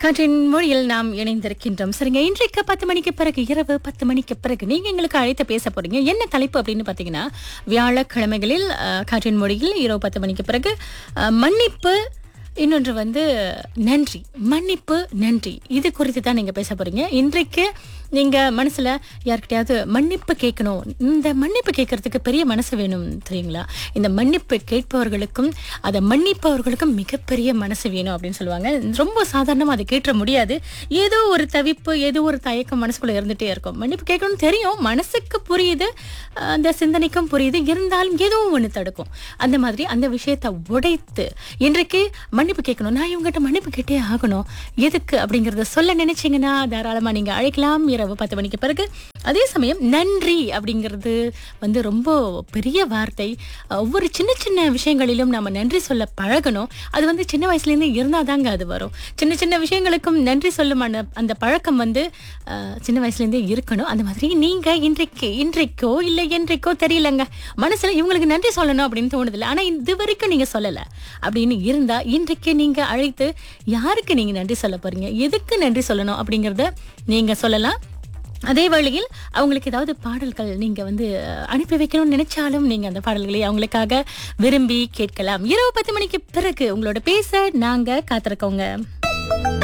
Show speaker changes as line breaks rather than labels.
காற்றின் மொழியில் நாம் இணைந்திருக்கின்றோம் சரிங்க இன்றைக்கு பத்து மணிக்கு பிறகு இரவு பத்து மணிக்கு பிறகு நீங்க எங்களுக்கு அழைத்து பேச போறீங்க என்ன தலைப்பு அப்படின்னு பாத்தீங்கன்னா வியாழக்கிழமைகளில் அஹ், காற்றின் மொழியில் இரவு பத்து மணிக்கு பிறகு அஹ், மன்னிப்பு இன்னொன்று வந்து நன்றி மன்னிப்பு நன்றி இது குறித்து தான் நீங்க பேச போறீங்க இன்றைக்கு நீங்க மனசுல யார்கிட்டயாவது மன்னிப்பு கேட்கணும் இந்த மன்னிப்பு கேட்கறதுக்கு பெரிய மனசு வேணும் தெரியுங்களா இந்த மன்னிப்பு கேட்பவர்களுக்கும் அதை மன்னிப்பவர்களுக்கும் மிகப்பெரிய மனசு வேணும் அப்படின்னு சொல்லுவாங்க ரொம்ப சாதாரணமா அதை கேட்ட முடியாது ஏதோ ஒரு தவிப்பு ஏதோ ஒரு தயக்கம் மனசுக்குள்ள இருந்துட்டே இருக்கும் மன்னிப்பு கேட்கணும்னு தெரியும் மனசுக்கு புரியுது அஹ் அந்த சிந்தனைக்கும் புரியுது இருந்தாலும் ஏதோ ஒன்று தடுக்கும் அந்த மாதிரி அந்த விஷயத்தை உடைத்து இன்றைக்கு மன்னிப்பு கேட்கணும் நான் இவங்ககிட்ட மன்னிப்பு கேட்டே ஆகணும் எதுக்கு அப்படிங்கறத சொல்ல நினைச்சீங்கன்னா தாராளமா நீங்க அழைக்கலாம் இரவு பத்து மணிக்கு பிறகு அதே சமயம் நன்றி அப்படிங்கிறது வந்து ரொம்ப பெரிய வார்த்தை ஒவ்வொரு சின்ன சின்ன விஷயங்களிலும் நம்ம நன்றி சொல்ல பழகணும் அது வந்து சின்ன வயசுல இருந்து இருந்தாதாங்க அது வரும் சின்ன சின்ன விஷயங்களுக்கும் நன்றி சொல்லும் அந்த அந்த பழக்கம் வந்து அஹ், சின்ன வயசுல இருந்தே இருக்கணும் அந்த மாதிரி நீங்க இன்றைக்கு இன்றைக்கோ இல்லை என்றைக்கோ தெரியலங்க மனசுல இவங்களுக்கு நன்றி சொல்லணும் அப்படின்னு தோணுதில்ல ஆனா இது வரைக்கும் நீங்க சொல்லல அப்படின்னு இருந்தா இன்றைக்கு நீங்க அழைத்து யாருக்கு நீங்க நன்றி சொல்ல போறீங்க எதுக்கு நன்றி சொல்லணும் அப்படிங்கறத நீங்க சொல்லலாம் அதே வேளையில் அவங்களுக்கு ஏதாவது பாடல்கள் நீங்க வந்து அஹ், அனுப்பி வைக்கணும்னு நினைச்சாலும் நீங்க அந்த பாடல்களை அவங்களுக்காக விரும்பி கேட்கலாம் இரவு பத்து மணிக்கு பிறகு உங்களோட பேச நாங்க காத்திருக்கோங்க